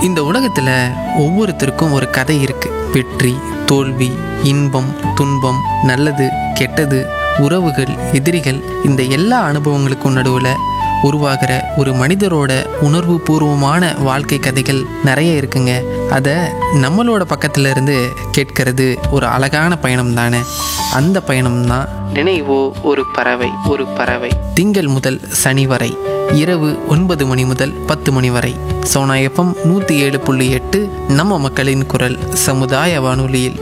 இந்த உலகத்தில் ஒவ்வொருத்தருக்கும் ஒரு கதை இருக்கு வெற்றி தோல்வி இன்பம் துன்பம் நல்லது கெட்டது உறவுகள் எதிரிகள் இந்த எல்லா அனுபவங்களுக்கும் நடுவில் உருவாகிற ஒரு மனிதரோட உணர்வு பூர்வமான வாழ்க்கை கதைகள் நிறைய இருக்குங்க அதை நம்மளோட பக்கத்துல இருந்து கேட்கறது ஒரு அழகான பயணம் தானே அந்த பயணம் தான் நினைவோ ஒரு பறவை ஒரு பறவை திங்கள் முதல் சனி வரை இரவு ஒன்பது மணி முதல் பத்து மணி வரை சோனா எஃப்எம் நூற்றி ஏழு புள்ளி எட்டு நம்ம மக்களின் குரல் சமுதாய வானொலியில்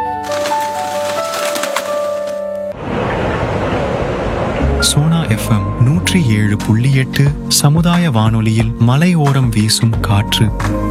சோனா எஃப்எம் நூற்றி ஏழு புள்ளி எட்டு சமுதாய வானொலியில் மலையோரம் வீசும் காற்று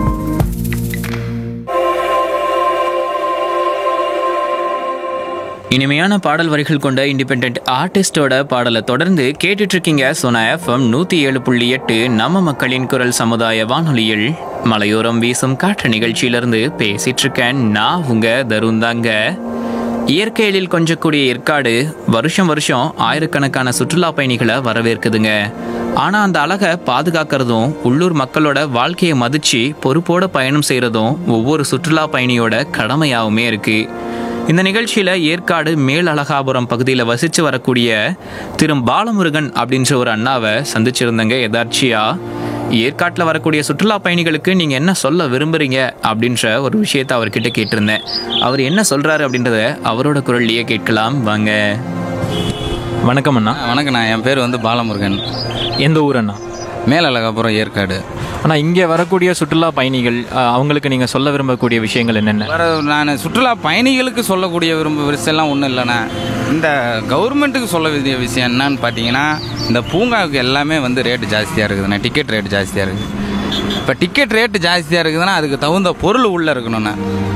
இனிமையான பாடல் வரிகள் கொண்ட இண்டிபெண்ட் ஆர்டிஸ்டோட பாடலை தொடர்ந்து கேட்டுட்டு இருக்கீங்க சோனா எஃப்எம் நூத்தி ஏழு புள்ளி எட்டு நம்ம மக்களின் குரல் சமுதாய வானொலியில் மலையோரம் வீசும் காற்று நிகழ்ச்சியிலிருந்து பேசிட்டு இருக்கேன் நான் உங்க தருண் தாங்க இயற்கையிலில் கொஞ்சக்கூடிய ஏற்காடு வருஷம் வருஷம் ஆயிரக்கணக்கான சுற்றுலா பயணிகளை வரவேற்குதுங்க ஆனா அந்த அழகை பாதுகாக்கிறதும் உள்ளூர் மக்களோட வாழ்க்கையை மதிச்சு பொறுப்போட பயணம் செய்யறதும் ஒவ்வொரு சுற்றுலா பயணியோட கடமையாவுமே இருக்கு இந்த நிகழ்ச்சியில ஏற்காடு மேல் அழகாபுரம் பகுதியில் வசிச்சு வரக்கூடிய திரு பாலமுருகன் அப்படின்ற ஒரு அண்ணாவை சந்திச்சிருந்தங்க எதார்ச்சியா ஏற்காட்டில் வரக்கூடிய சுற்றுலா பயணிகளுக்கு நீங்க என்ன சொல்ல விரும்புறீங்க அப்படின்ற ஒரு விஷயத்தை அவர்கிட்ட கேட்டிருந்தேன் அவர் என்ன சொல்றாரு அப்படின்றத அவரோட குரல்லையே கேட்கலாம் வாங்க வணக்கம் அண்ணா வணக்கண்ணா என் பேர் வந்து பாலமுருகன் எந்த ஊர் அண்ணா மேலழகாபுரம் ஏற்காடு அண்ணா இங்கே வரக்கூடிய சுற்றுலா பயணிகள் அஹ், அவங்களுக்கு நீங்கள் சொல்ல விரும்பக்கூடிய விஷயங்கள் என்னென்ன வர நான் சுற்றுலா பயணிகளுக்கு சொல்லக்கூடிய விரும்ப விஷயம்லாம் ஒன்றும் இல்லைண்ணா இந்த கவர்மெண்ட்டுக்கு சொல்ல வேண்டிய விஷயம் என்னன்னு பார்த்தீங்கன்னா இந்த பூங்காவுக்கு எல்லாமே வந்து ரேட்டு ஜாஸ்தியாக இருக்குதுண்ணா டிக்கெட் ரேட்டு ஜாஸ்தியாக இருக்குது இப்போ டிக்கெட் ரேட்டு ஜாஸ்தியாக இருக்குதுன்னா அதுக்கு தகுந்த பொருள் உள்ளே இருக்கணுண்ணா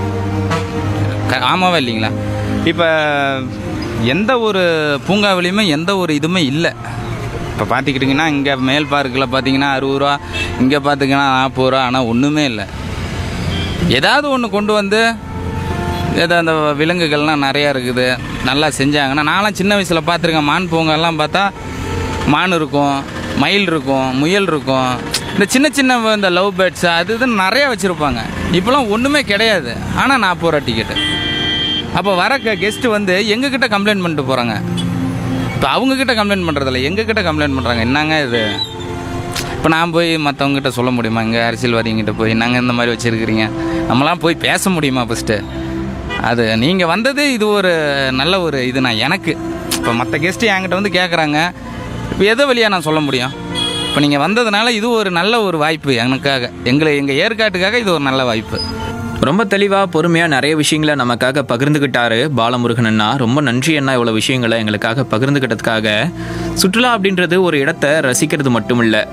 க- ஆமாவா இல்லைங்களா இப்போ எந்த ஒரு பூங்காவிலையுமே எந்த ஒரு இதுவுமே இல்லை இப்போ பார்த்துக்கிட்டிங்கன்னா இங்கே மேல் பார்க்கில் பார்த்தீங்கன்னா அறுபது ரூபா இங்கே பார்த்திங்கன்னா நாற்பது ரூபா ஆனால் ஒன்றுமே இல்லை ஏதாவது ஒன்று கொண்டு வந்து ஏதோ அந்த விலங்குகள்லாம் நிறையா இருக்குது நல்லா செஞ்சாங்கன்னா நான்லாம் சின்ன வயசில் பார்த்துருக்கேன் மான் பூங்கெல்லாம் பார்த்தா மான் இருக்கும் மயில் இருக்கும் முயல் இருக்கும் இந்த சின்ன சின்ன இந்த லவ் பேர்ட்ஸ் அது இதுன்னு நிறையா வச்சுருப்பாங்க இப்போலாம் ஒன்றுமே கிடையாது ஆனால் நாற்பது ரூபா டிக்கெட்டு அப்போ வர கெஸ்ட்டு வந்து எங்ககிட்ட கம்ப்ளைண்ட் பண்ணிட்டு போகிறாங்க இப்போ அவங்கக்கிட்ட கம்ப்ளைண்ட் பண்ணுறதில்ல எங்ககிட்ட கம்ப்ளைண்ட் பண்ணுறாங்க என்னங்க இது இப்போ நான் போய் மற்றவங்ககிட்ட சொல்ல முடியுமா இங்கே அரசியல்வாதிங்கிட்ட போய் நாங்கள் இந்த மாதிரி வச்சுருக்கிறீங்க நம்மளாம் போய் பேச முடியுமா ஃபஸ்ட்டு அது நீங்கள் வந்தது இது ஒரு நல்ல ஒரு இது நான் எனக்கு இப்போ மற்ற கெஸ்ட்டு என்கிட்ட வந்து கேட்குறாங்க இப்போ எதை வழியாக நான் சொல்ல முடியும் இப்போ நீங்கள் வந்ததுனால இது ஒரு நல்ல ஒரு வாய்ப்பு எனக்காக எங்களை எங்கள் ஏற்காட்டுக்காக இது ஒரு நல்ல வாய்ப்பு ரொம்ப தெளிவாக பொறுமையாக நிறைய விஷயங்களை நமக்காக பகிர்ந்துக்கிட்டாரு பாலமுருகன் அண்ணா ரொம்ப நன்றி அண்ணா இவ்வளோ விஷயங்களை எங்களுக்காக பகிர்ந்துக்கிட்டதுக்காக சுற்றுலா அப்படின்றது ஒரு இடத்த ரசிக்கிறது மட்டும் இல்லை